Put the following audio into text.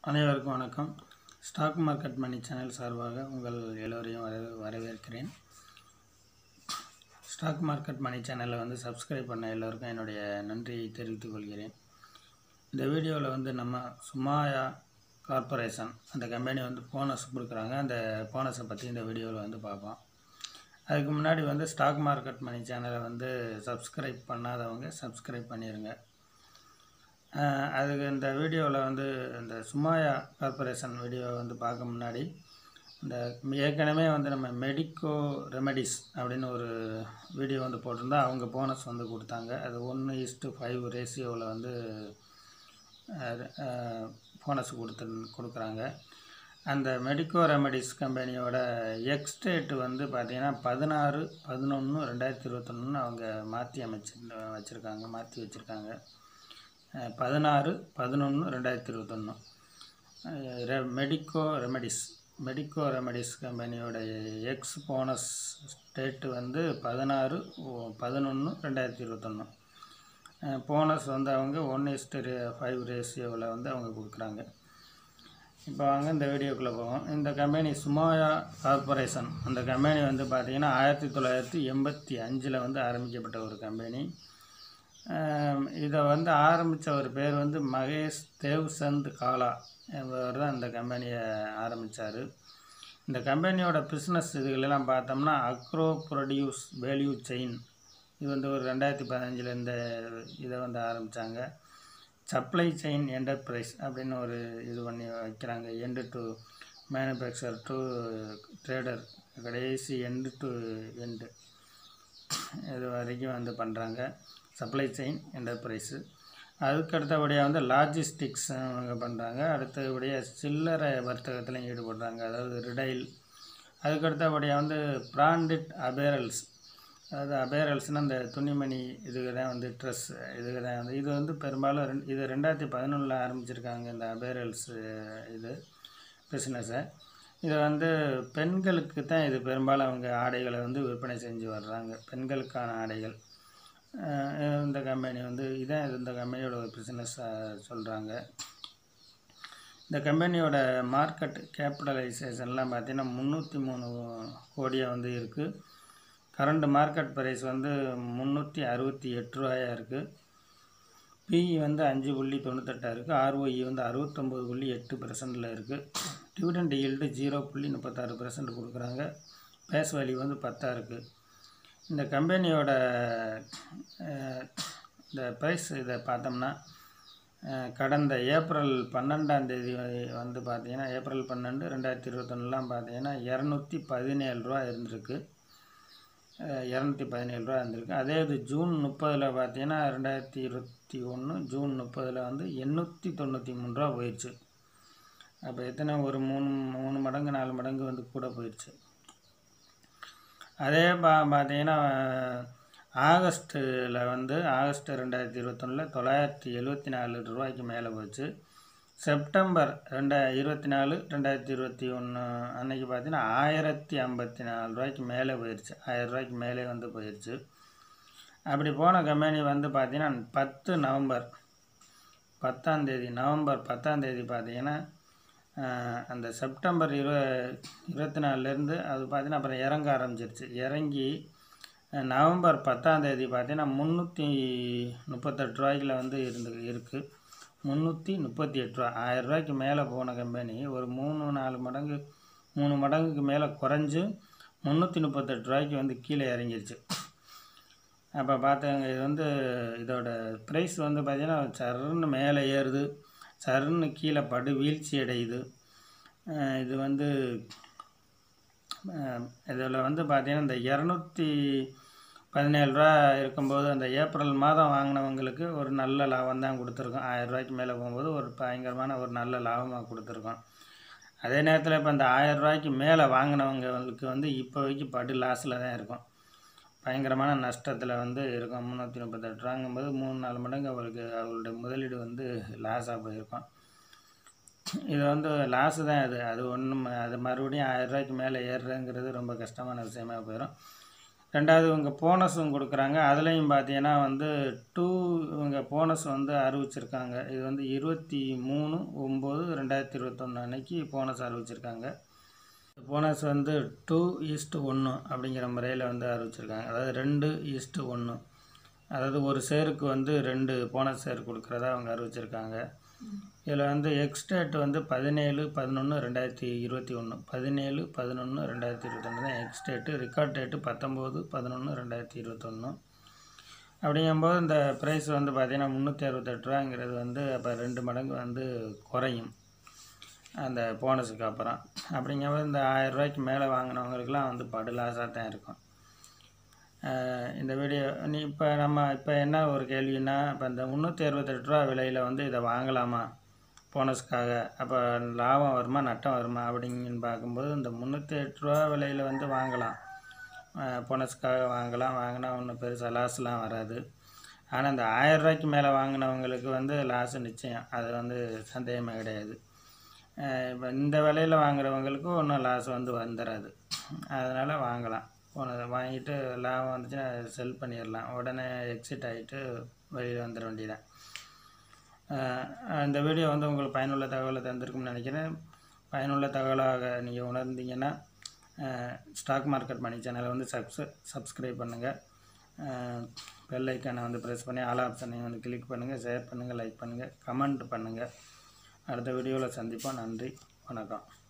அனைவருக்கும் வணக்கம் stock market மணி channel சார்பாக உங்கள் எல்லோரையும் வர வரவேற்கிறேன் ஸ்டாக் மார்க்கெட் மணி சேனலை வந்து சப்ஸ்கிரைப் பண்ண எல்லோருக்கும் என்னுடைய நன்றியை தெரிவித்துக் கொள்கிறேன் இந்த வீடியோவில் வந்து நம்ம சுமாயா கார்ப்பரேஷன் அந்த கம்பெனி வந்து போனஸ் கொடுக்குறாங்க அந்த போனஸை பற்றி இந்த வீடியோவில் வந்து பார்ப்போம் அதுக்கு முன்னாடி வந்து ஸ்டாக் மார்க்கெட் மணி சேனலை வந்து சப்ஸ்கிரைப் பண்ணாதவங்க சப்ஸ்கிரைப் பண்ணிடுங்க அஹ் அதுக்கு இந்த வீடியோவில் வந்து இந்த சுமாயா கார்ப்பரேஷன் வீடியோ வந்து பார்க்க முன்னாடி இந்த ஏற்கனவே வந்து நம்ம மெடிக்கோ ரெமெடிஸ் அப்படின்னு ஒரு வீடியோ வந்து போட்டிருந்தா அவங்க போனஸ் வந்து கொடுத்தாங்க அது ஒன்று இஸ்ட்டு ஃபைவ் ரேஷியோவில் வந்து போனஸ் கொடுத்து கொடுக்குறாங்க அந்த மெடிக்கோ ரெமெடிஸ் கம்பெனியோட எக்ஸ்டேட் வந்து பார்த்திங்கன்னா பதினாறு பதினொன்று ரெண்டாயிரத்தி இருபத்தொன்னு அவங்க மாற்றி அமைச்சு வச்சுருக்காங்க மாற்றி வச்சுருக்காங்க பதினாறு பதினொன்று ரெண்டாயிரத்தி இருபத்தொன்று ரெ மெடிக்கோ ரெமெடிஸ் மெடிக்கோ ரெமெடிஸ் கம்பெனியோட எக்ஸ் போனஸ் டேட்டு வந்து பதினாறு பதினொன்று ரெண்டாயிரத்தி இருபத்தொன்று போனஸ் வந்து அவங்க ஒன் இஸ்ட்டு ஃபைவ் ரேஷியோவில் வந்து அவங்க கொடுக்குறாங்க இப்போ வாங்க இந்த வீடியோக்குள்ளே போவோம் இந்த கம்பெனி சுமாயா கார்பரேஷன் அந்த கம்பெனி வந்து பார்த்திங்கன்னா ஆயிரத்தி தொள்ளாயிரத்தி எண்பத்தி அஞ்சில் வந்து ஆரம்பிக்கப்பட்ட ஒரு கம்பெனி இதை வந்து ஆரம்பித்த ஒரு பேர் வந்து மகேஷ் தேவ்சந்த் காலா என்பவர் தான் இந்த கம்பெனியை ஆரம்பித்தார் இந்த கம்பெனியோட பிஸ்னஸ் இதுகளெல்லாம் பார்த்தோம்னா அக்ரோ ப்ரொடியூஸ் வேல்யூ செயின் இது வந்து ஒரு ரெண்டாயிரத்தி பதினஞ்சில் இந்த இதை வந்து ஆரம்பித்தாங்க சப்ளை செயின் என்டர்பிரைஸ் அப்படின்னு ஒரு இது பண்ணி வைக்கிறாங்க end to manufacture to trader கடைசி எண்டு டு எண்டு இது வரைக்கும் வந்து பண்ணுறாங்க சப்ளை செயின் என்டர்பிரைஸு அதுக்கு அடுத்தபடியாக வந்து லாஜிஸ்டிக்ஸ் அவங்க பண்ணுறாங்க அடுத்தபடியாக சில்லறை வர்த்தகத்துலையும் ஈடுபடுறாங்க அதாவது ரிடைல் அதுக்கு அடுத்தபடியாக வந்து பிராண்டிட் அபேரல்ஸ் அதாவது அபேரல்ஸ்னால் அந்த துணிமணி இதுக்கு தான் வந்து ட்ரெஸ் இதுக்கு தான் வந்து இது வந்து பெரும்பாலும் ரெண்டு இது ரெண்டாயிரத்தி பதினொன்றில் ஆரம்பிச்சிருக்காங்க இந்த அபேரல்ஸ் இது பிஸ்னஸை இதை வந்து பெண்களுக்கு தான் இது பெரும்பாலும் அவங்க ஆடைகளை வந்து விற்பனை செஞ்சு வர்றாங்க பெண்களுக்கான ஆடைகள் இந்த கம்பெனி வந்து இதான் இந்த கம்பெனியோட ஒரு பிஸ்னஸாக சொல்கிறாங்க இந்த கம்பெனியோட மார்க்கெட் கேபிட்டலைசேஷன்லாம் பார்த்தீங்கன்னா முந்நூற்றி மூணு கோடியாக வந்து இருக்குது கரண்ட் மார்க்கெட் ப்ரைஸ் வந்து முந்நூற்றி அறுபத்தி எட்டு ரூபாயாக இருக்குது பிஇ வந்து அஞ்சு புள்ளி தொண்ணூத்தெட்டாக இருக்குது ஆர்ஓஇ வந்து அறுபத்தொம்போது புள்ளி எட்டு பர்சன்டில் இருக்குது டிவிடெண்ட் ஈல்டு ஜீரோ புள்ளி முப்பத்தாறு பர்சன்ட் கொடுக்குறாங்க பேஸ் வேல்யூ வந்து பத்தாக இருக்குது இந்த கம்பெனியோட இந்த ப்ரைஸ் இதை பார்த்தோம்னா கடந்த ஏப்ரல் பன்னெண்டாம் தேதி வந்து பார்த்தீங்கன்னா ஏப்ரல் பன்னெண்டு ரெண்டாயிரத்தி இருபத்தொன்னுலாம் பார்த்தீங்கன்னா இரநூத்தி பதினேழு ரூபா இருந்திருக்கு இரநூத்தி பதினேழு ரூபா இருந்திருக்கு அதே இது ஜூன் முப்பதில் பார்த்தீங்கன்னா ரெண்டாயிரத்தி இருபத்தி ஒன்று ஜூன் முப்பதில் வந்து எண்ணூற்றி தொண்ணூற்றி மூணு ரூபா போயிடுச்சு அப்போ எத்தனை ஒரு மூணு மூணு மடங்கு நாலு மடங்கு வந்து கூட போயிடுச்சு அதே பா பார்த்தீங்கன்னா ஆகஸ்ட்டில் வந்து ஆகஸ்ட் ரெண்டாயிரத்தி இருபத்தொன்னில் தொள்ளாயிரத்தி எழுபத்தி நாலு ரூபாய்க்கு மேலே போச்சு செப்டம்பர் ரெண்டா இருபத்தி நாலு ரெண்டாயிரத்தி இருபத்தி ஒன்று அன்னைக்கு பார்த்தீங்கன்னா ஆயிரத்தி ஐம்பத்தி நாலு ரூபாய்க்கு மேலே போயிடுச்சு ஆயிரம் ரூபாய்க்கு மேலே வந்து போயிடுச்சு அப்படி போன கம்பெனி வந்து பார்த்திங்கன்னா பத்து நவம்பர் பத்தாந்தேதி நவம்பர் பத்தாந்தேதி பார்த்தீங்கன்னா அந்த செப்டம்பர் இரு இருபத்தி நாலுலேருந்து அது பார்த்தீங்கன்னா அப்புறம் இறங்க ஆரம்பிச்சிருச்சு இறங்கி நவம்பர் பத்தாந்தேதி பார்த்தீங்கன்னா முந்நூற்றி முப்பத்தெட்டு ரூபாய்க்கில் வந்து இருந்து இருக்குது முந்நூற்றி முப்பத்தி எட்டு ரூபா ஆயிரம் ரூபாய்க்கு மேலே போன கம்பெனி ஒரு மூணு நாலு மடங்கு மூணு மடங்குக்கு மேலே குறைஞ்சி முந்நூற்றி முப்பத்தெட்டு ரூபாய்க்கு வந்து கீழே இறங்கிருச்சு அப்போ பார்த்தாங்க இது வந்து இதோட ப்ரைஸ் வந்து பார்த்திங்கன்னா சருன்னு மேலே ஏறுது சருன்னு கீழே படு வீழ்ச்சி அடையுது இது வந்து இதில் வந்து பார்த்திங்கன்னா இந்த இரநூத்தி பதினேழு ரூபா இருக்கும்போது அந்த ஏப்ரல் மாதம் வாங்கினவங்களுக்கு ஒரு நல்ல லாபம் தான் கொடுத்துருக்கோம் ஆயிரம் ரூபாய்க்கு மேலே போகும்போது ஒரு பயங்கரமான ஒரு நல்ல லாபமாக கொடுத்துருக்கோம் அதே நேரத்தில் இப்போ இந்த ஆயிரம் ரூபாய்க்கு மேலே வாங்கினவங்களுக்கு வந்து இப்போதைக்கு படு லாஸில் தான் இருக்கும் பயங்கரமான நஷ்டத்தில் வந்து இருக்கும் முந்நூற்றி முப்பத்தெட்டு ரூபாங்கும்போது மூணு நாலு மடங்கு அவருக்கு அவருடைய முதலீடு வந்து லாஸாக போயிருக்கும் இது வந்து லாஸு தான் அது அது ஒன்றும் அது மறுபடியும் ஆயிரம் ரூபாய்க்கு மேலே ஏறுறதுங்கிறது ரொம்ப கஷ்டமான விஷயமா போயிடும் ரெண்டாவது இவங்க போனஸும் கொடுக்குறாங்க அதுலேயும் பார்த்தீங்கன்னா வந்து டூ இவங்க போனஸ் வந்து அறிவிச்சிருக்காங்க இது வந்து இருபத்தி மூணு ஒம்பது ரெண்டாயிரத்தி இருபத்தொன்று அன்னைக்கு போனஸ் அறிவிச்சிருக்காங்க போனஸ் வந்து டூ ஈஸ்ட்டு ஒன்று அப்படிங்கிற முறையில் வந்து அறிவிச்சிருக்காங்க அதாவது ரெண்டு ஈஸ்ட்டு ஒன்று அதாவது ஒரு ஷேருக்கு வந்து ரெண்டு போனஸ் ஷேர் கொடுக்குறதா அவங்க அறிவிச்சிருக்காங்க இதில் வந்து எக்ஸ்டேட் வந்து பதினேழு பதினொன்று ரெண்டாயிரத்தி இருபத்தி ஒன்று பதினேழு பதினொன்று ரெண்டாயிரத்தி இருபத்தொன்று தான் எக்ஸ்டேட்டு ரெக்கார்ட் டேட்டு பத்தொம்போது பதினொன்று ரெண்டாயிரத்தி இருபத்தொன்று அப்படிங்கும்போது இந்த ப்ரைஸ் வந்து பார்த்திங்கன்னா முந்நூற்றி அறுபத்தெட்டு ரூபாங்கிறது வந்து அப்போ ரெண்டு மடங்கு வந்து குறையும் அந்த போனஸுக்கு அப்புறம் அப்படிங்கும்போது இந்த ஆயிரம் ரூபாய்க்கு மேலே வாங்கினவங்களுக்குலாம் வந்து படு லாஸாக தான் இருக்கும் அஹ் இந்த வீடியோ நீ இப்போ நம்ம இப்போ என்ன ஒரு கேள்வின்னா இப்போ இந்த முந்நூற்றி அறுபத்தெட்டு ரூபா விலையில் வந்து இதை வாங்கலாமா போனஸ்க்காக அப்போ லாபம் வருமா நட்டம் வருமா அப்படிங்கன்னு பார்க்கும்போது இந்த முந்நூற்றி எட்டு ரூபா விலையில் வந்து வாங்கலாம் அஹ் போனஸ்க்காக வாங்கலாம் வாங்கினா ஒன்றும் பெருசாக லாஸ்லாம் வராது ஆனால் இந்த ஆயிரம் ரூபாய்க்கு மேலே வாங்கினவங்களுக்கு வந்து லாஸ் நிச்சயம் அது வந்து சந்தேகமே கிடையாது இப்போ இந்த விலையில் வாங்குறவங்களுக்கு ஒன்றும் லாஸ் வந்து வந்துடாது அதனால் வாங்கலாம் போனதை வாங்கிட்டு லாபம் வந்துச்சுன்னா செல் பண்ணிடலாம் உடனே எக்ஸிட் ஆகிட்டு வெளியில் வந்துட வேண்டியதான் இந்த வீடியோ வந்து உங்களுக்கு பயனுள்ள தகவலை தந்திருக்கும்னு நினைக்கிறேன் பயனுள்ள தகவலாக நீங்கள் உணர்ந்தீங்கன்னா ஸ்டாக் மார்க்கெட் மணி சேனலை வந்து சப்ஸ் சப்ஸ்கிரைப் பண்ணுங்கள் பெல் ஐக்கானை வந்து ப்ரெஸ் பண்ணி ஆல் ஆப்ஷனையும் வந்து கிளிக் பண்ணுங்கள் ஷேர் பண்ணுங்கள் லைக் பண்ணுங்கள் கமெண்ட் பண்ணுங்கள் அடுத்த வீடியோவில் சந்திப்போம் நன்றி வணக்கம்